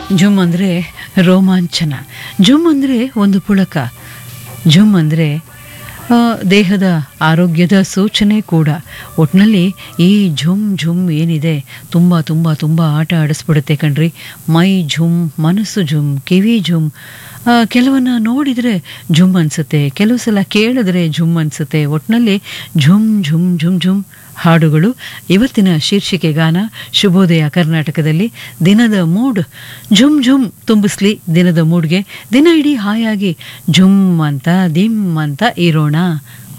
ಜುಮ್ ಅಂದರೆ ರೋಮಾಂಚನ ಜುಮ್ ಅಂದರೆ ಒಂದು ಪುಳಕ ಜುಮ್ ಅಂದರೆ ಆ, ದೇಹದ ಆರೋಗ್ಯದ ಸೂಚನೆ ಕೂಡ ಒಟ್ಟಿನಲ್ಲಿ ಈ ಝುಮ್ ಝುಮ್ ಏನಿದೆ ತುಂಬ ತುಂಬ ತುಂಬ ಆಟ ಆಡಿಸ್ಬಿಡುತ್ತೆ ಕಣ್ರಿ ಮೈ ಝುಮ್ ಮನಸ್ಸು ಝುಮ್ ಕಿವಿ ಝುಮ್ ಆ, ಕೆಲವನ್ನ ನೋಡಿದರೆ ಝುಮ್ ಅನಿಸುತ್ತೆ ಕೆಲವು ಸಲ ಕೇಳಿದ್ರೆ ಝುಮ್ ಅನಿಸುತ್ತೆ ಒಟ್ಟಿನಲ್ಲಿ ಝುಮ್ ಝುಮ್ ಝುಮ್ ಝುಮ್ ಹಾಡುಗಳು ಇವತ್ತಿನ ಶೀರ್ಷಿಕೆ ಗಾನ ಶುಭೋದಯ ಕರ್ನಾಟಕದಲ್ಲಿ ದಿನದ ಮೂಡ್ ಝುಮ್ ಝುಮ್ ತುಂಬಿಸ್ಲಿ ದಿನದ ಮೂಡ್ಗೆ ದಿನ ಇಡೀ ಹಾಯಾಗಿ ಝುಮ್ ಅಂತ ದಿಮ್ ಅಂತ ಇರೋಣ